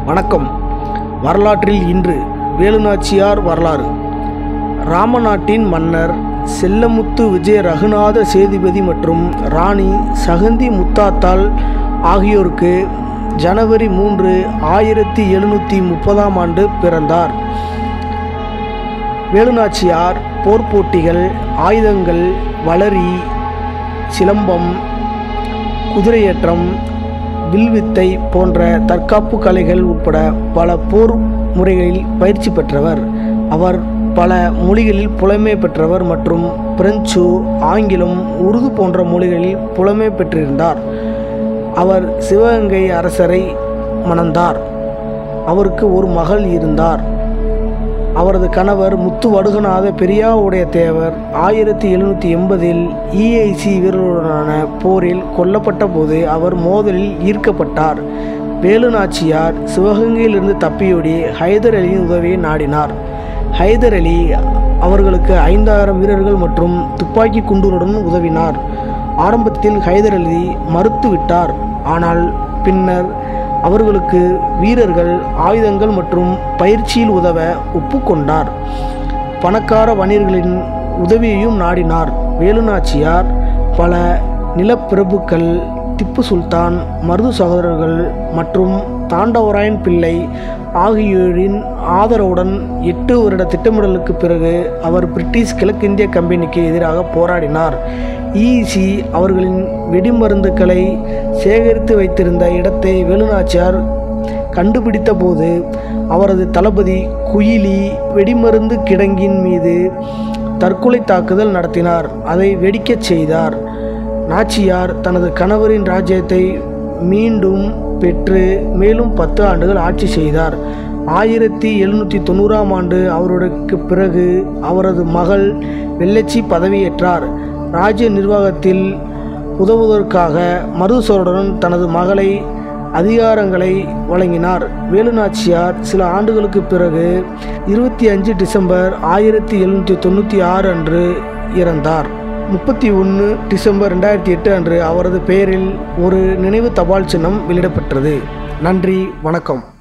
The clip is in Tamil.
வணக்கம் வரலாற்றில் இன்று வேலுநாச்சியார் வரலாறு ராமநாட்டின் மன்னர் செல்லமுத்து விஜய ரகுநாத சேதுபதி மற்றும் ராணி சகந்தி முத்தாத்தாள் ஆகியோருக்கு ஜனவரி மூன்று ஆயிரத்தி எழுநூற்றி முப்பதாம் ஆண்டு பிறந்தார் வேலுநாச்சியார் போர் போட்டிகள் ஆயுதங்கள் வளரி சிலம்பம் குதிரையேற்றம் வில்வித்தை போன்ற தற்காப்பு கலைகள் உட்பட பல போர் முறைகளில் பயிற்சி பெற்றவர் அவர் பல மொழிகளில் புலமை பெற்றவர் மற்றும் பிரெஞ்சு ஆங்கிலம் உருது போன்ற மொழிகளில் புலமை பெற்றிருந்தார் அவர் சிவகங்கை அரசரை மணந்தார் அவருக்கு ஒரு மகள் இருந்தார் அவரது கணவர் முத்து வடுகநாத பெரியாவுடைய தேவர் ஆயிரத்தி எழுநூற்றி எண்பதில் இஐசி வீரர்களுடனான போரில் கொல்லப்பட்ட போது அவர் மோதலில் ஈர்க்கப்பட்டார் வேலு நாச்சியார் சிவகங்கையிலிருந்து தப்பியோடி ஹைதர் அலியின் உதவியை நாடினார் ஹைதர் அலி அவர்களுக்கு ஐந்தாயிரம் வீரர்கள் மற்றும் துப்பாக்கி குண்டுகளுடன் உதவினார் ஆரம்பத்தில் ஹைதர் அலி மறுத்துவிட்டார் ஆனால் பின்னர் அவர்களுக்கு வீரர்கள் ஆயுதங்கள் மற்றும் பயிற்சியில் உதவ ஒப்புக்கொண்டார் பணக்கார வணிகர்களின் உதவியையும் நாடினார் வேலுநாச்சியார் பல நிலப்பிரபுக்கள் திப்பு சுல்தான் மருது சகோதரர்கள் மற்றும் தாண்டவராயன் பிள்ளை ஆகியோரின் ஆதரவுடன் எட்டு வருட திட்டமிடலுக்கு பிறகு அவர் பிரிட்டிஷ் கிழக்கிந்திய கம்பெனிக்கு எதிராக போராடினார் ஈசி அவர்களின் வெடிமருந்துகளை சேகரித்து வைத்திருந்த இடத்தை வேலுநாச்சியார் கண்டுபிடித்த போது அவரது தளபதி குயிலி வெடிமருந்து கிடங்கின் மீது தற்கொலை தாக்குதல் நடத்தினார் அதை வெடிக்கச் செய்தார் நாச்சியார் தனது கணவரின் ராஜ்யத்தை மீண்டும் பெற்று மேலும் பத்து ஆண்டுகள் ஆட்சி செய்தார் ஆயிரத்தி எழுநூற்றி தொண்ணூறாம் ஆண்டு அவருக்கு பிறகு அவரது மகள் வெள்ளச்சி பதவியேற்றார் ராஜ்ய நிர்வாகத்தில் உதவுவதற்காக மருதுசோருடன் தனது மகளை அதிகாரங்களை வழங்கினார் வேலுநாச்சியார் சில ஆண்டுகளுக்கு பிறகு இருபத்தி அஞ்சு டிசம்பர் ஆயிரத்தி எழுநூற்றி தொண்ணூற்றி ஆறு அன்று இறந்தார் முப்பத்தி ஒன்று டிசம்பர் ரெண்டாயிரத்தி எட்டு அன்று அவரது பெயரில் ஒரு நினைவு தபால் சின்னம் வெளியிடப்பட்டது நன்றி வணக்கம்